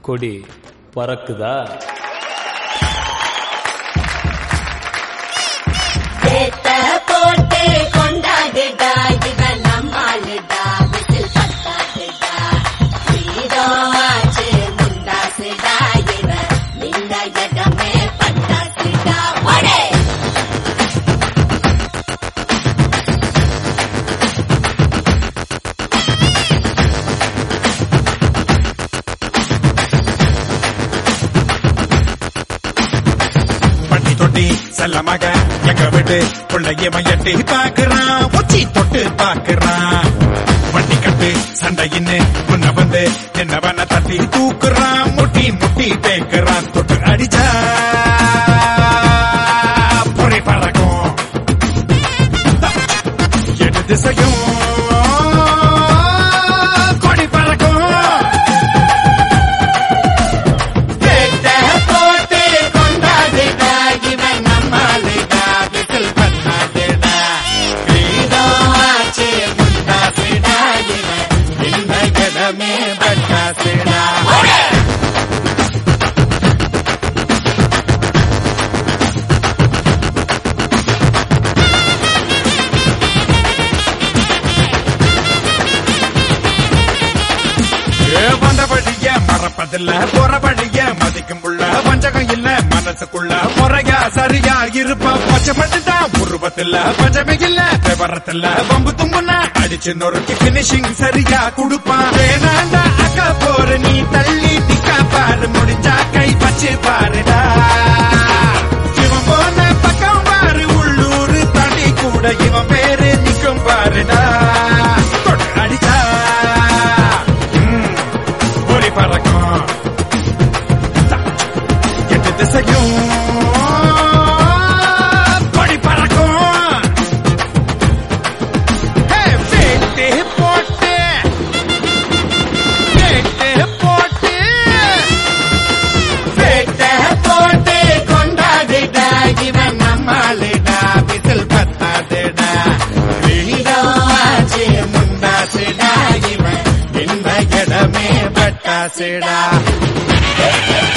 கொடி பறக்குதா சேத்த போட்டு கொண்டாடுடா இவன் நம்மாளுடா விசில் பத்தாடுடா வீரம் ஆச்சு முண்டாசுடா இவன் இந்த இடமே பட்டாசுடா ஒடே பட்டி தொட்டி செல்லமாக எங்க விட்டு பிள்ளையவன் எட்டி பாக்குறான் உச்சி தொட்டு பாக்குறான் வண்டி கட்டு சண்டையின்னு முன்ன வந்து என்னவன தட்டி தூக்குறான் முட்டி முட்டி தேக்குறான் தொட்டு அடிச்சா பொறி பறக்கும் எட்டு திசையும் கொடி பறக்கும் சேத்த போட்டு கொண்டாடுடா இவன் நம்மாளுடா விசில் பத்தாடுடா வீரம் ஆச்சு முண்டாசுடா இவன் இந்த இடமே பட்டாசுடா ஒடே ஏ வந்த வழிய மறப்பதில்ல போற வழிய மதிக்கும் உள்ள வஞ்சகம் இல்ல மனசுக்குள்ள முறையா சரியா இருப்ப பச்சை மட்டும்தான் உருவத்தில்ல பஞ்சமே இல்ல விவரத்தில்ல வம்பு தும்புனா அடிச்சு நொறுக்கி பினிஷிங் சரியா கொடுப்பான் வேணாண்டா அக்கா போற நீ தள்ளி நிக்கா பாரு முடிஞ்சா கை வச்சு பாருடா இவன் போன பக்கம் பாரு உள்ளூர் தாண்டி கூட இவன் பேரு நிக்கும் பாருடா தொட்டு அடிச்சா ம், ஒளி பறக்கும் எட்டு திசையும் கொடி பறக்கும் ஹே, வேட்டு போட்டு வேட்டு போட்டு சேத்த போட்டு கொண்டாடுடா இவன் நம்மாளுடா விசில் பத்தாடுடா வீரம் ஆச்சு முண்டாசுடா இவன் இந்த இடமே பட்டாசுடா